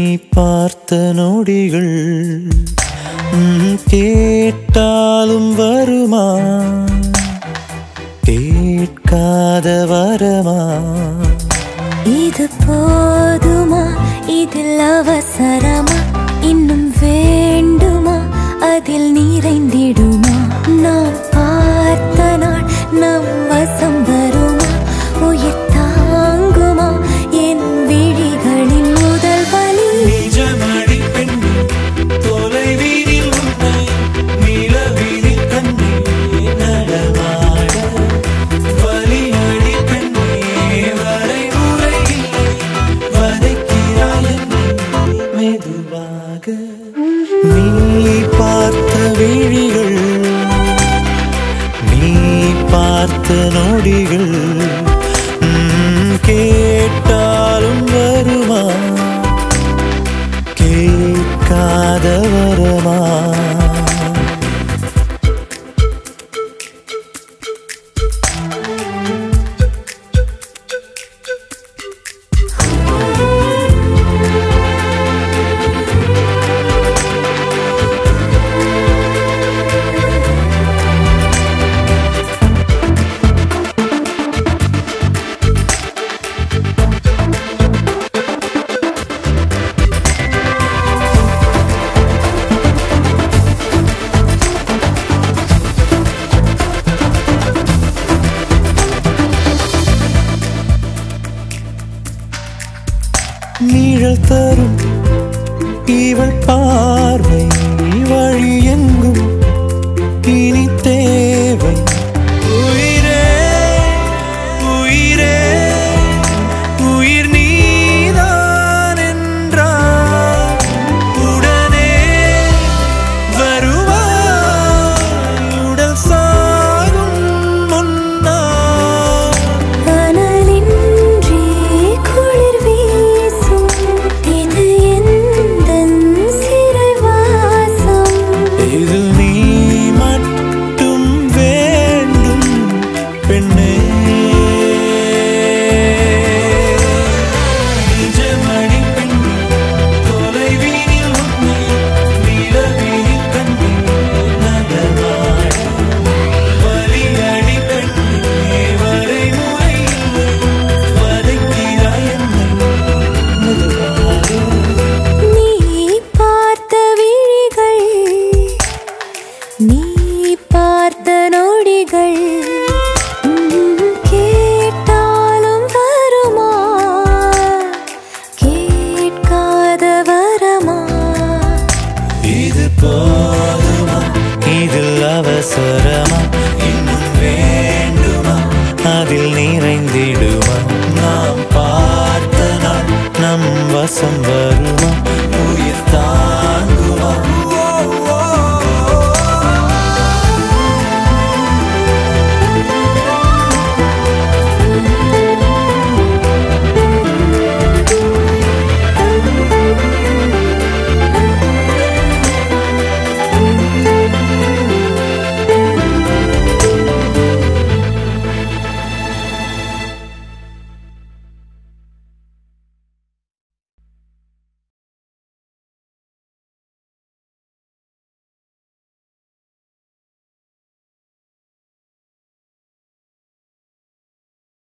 பார்த்த நொடிகள் ம், கேட்டாலும் வருமா கேட்காத வரமா இது போதுமா இதில் அவசரமா இன்னும் வேண்டுமா அதில் நிறைந்திடுமா நாம் பார்த்த நாள் நம் வசம் வருமா உயிர் தாங்குமா என் விழிகளின் முதல் வலி நிஜமடி பெண்ணே தொலைவீதில் உன்னை நிலவீதில் கண்ணே நடமாட வலியடி பெண்ணே வரைமுறை இல்லை வதைக்கிறாய் என்னை மெதுவாக நீ பார்த்த விழிகள் நீ பார்த்த நொடிகள் ம், கேட்டாலும் வருமா கேட்காத வரமா நீழல் தரும் இவள் பார்வை வழி எங்கும் இனி தேவை உயிரே உயிரே உயிர் நீதான் என்றார் உடனே வருவாய் உடல் சாகும் முன்னால் அனலின்றி குளிர் வீசும் இது எந்தன் சிறைவாசம் இதில் நீ மட்டும் வேண்டும் பெண்ணே நிஜமடி பெண்ணே தொலைவீதில் உன்னை நிலவீதில் கண்ணே நடமாட வலியடி பெண்ணே வரைமுறை இல்லை வதைக்கிறாய் என்னை மெதுவாக நீ பார்த்த விழிகள் நீ பார்த்த நொடிகள் ம், கேட்டாலும் வருமா கேட்காத வரமா இது போதுமா இதில் அவசரமா இன்னும் வேண்டுமா அதில் நிறைந்திடுமா நாம் பார்த்த நாள் நம் வசம் வருமா